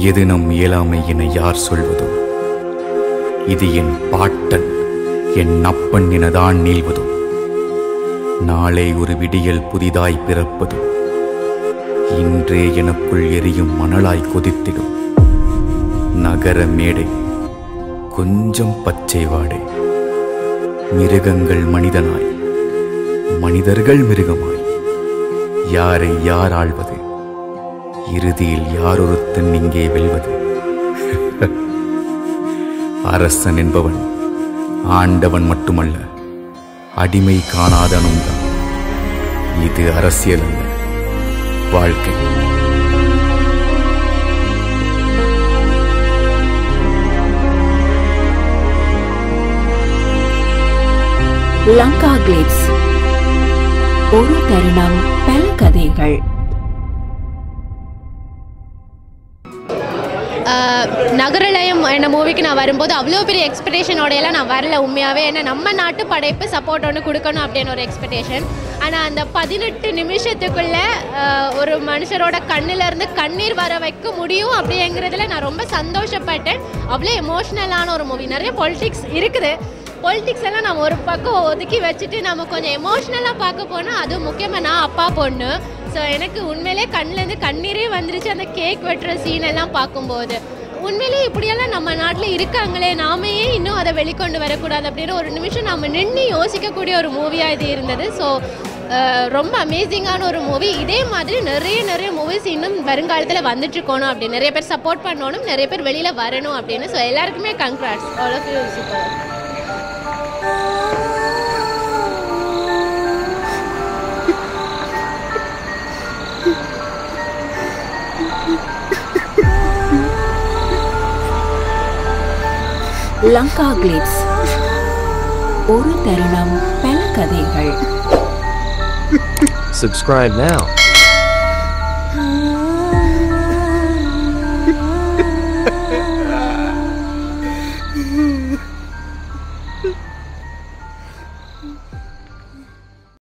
எது நம் இயலாமை என யார் சொல்வதோ இது என் பாட்டன் என் அப்பன் எனதான் நீள்வதும் நாளை ஒரு விடியல் புதிதாய் பிறப்பதும் இன்றே எனக்குள் எரியும் மணலாய் கொதித்திடும் நகர மேடை கொஞ்சம் பச்சை வாடை மிருகங்கள் மனிதனாய் மனிதர்கள் மிருகமாய் யாரை யார் ஆள்வது இறுதியில் யாரொருத்தன் இங்கே வெல்வது அரசன் என்பவன் ஆண்டவன் மட்டுமல்ல அடிமை காணாதனும் தான் இது அரசியல் அல்ல வாழ்க்கை லங்கா கிளிப்ஸ் ஒரு தருணம் பல கதைகள் ஆஹ் நகரலயம் என்ன மூவிக்கு நான் வரும்போது அவ்வளோ பெரிய எக்ஸ்பெக்டேஷனோட எல்லாம் நான் வரல உண்மையாகவே ஏன்னா நம்ம நாட்டு படைப்பு சப்போர்ட் ஒன்று கொடுக்கணும் அப்படின்னு ஒரு எக்ஸ்பெக்டேஷன் ஆனால் அந்த பதினெட்டு நிமிஷத்துக்குள்ள ஆஹ் ஒரு மனுஷரோட கண்ணுல இருந்து கண்ணீர் வர வைக்க முடியும் அப்படிங்கிறதுல நான் ரொம்ப சந்தோஷப்பட்டேன் அவ்வளோ எமோஷ்னலான ஒரு மூவி நிறைய பொலிட்டிக்ஸ் இருக்குது பொலிட்டிக்ஸ் எல்லாம் நம்ம ஒரு பக்கம் ஒதுக்கி வச்சுட்டு நம்ம கொஞ்சம் எமோஷ்னலாக பார்க்க போனால் அதுவும் முக்கியமாக நான் அப்பா பொண்ணு ஸோ எனக்கு உண்மையிலே கண்ணுலேருந்து கண்ணீரே வந்துருச்சு அந்த கேக் வெட்டுற சீன் எல்லாம் பார்க்கும்போது உண்மையிலே இப்படியெல்லாம் நம்ம நாட்டில் இருக்காங்களே நாம ஏன் இன்னும் அதை வெளிக்கொண்டு வரக்கூடாது அப்படின்னு ஒரு நிமிஷம் நம்ம நின்று யோசிக்கக்கூடிய ஒரு மூவியாக இது இருந்தது ஸோ ரொம்ப அமேசிங்கான ஒரு மூவி இதே மாதிரி நிறைய நிறைய மூவிஸ் இன்னும் வருங்காலத்தில் வந்துட்டு இருக்கணும் அப்படி நிறைய பேர் சப்போர்ட் பண்ணணும் நிறைய பேர் வெளியில் வரணும் அப்படின்னு ஸோ எல்லாருக்குமே congrats all of you super Lanka clips ஒரு தருணம் பல கதைகள் Subscribe now.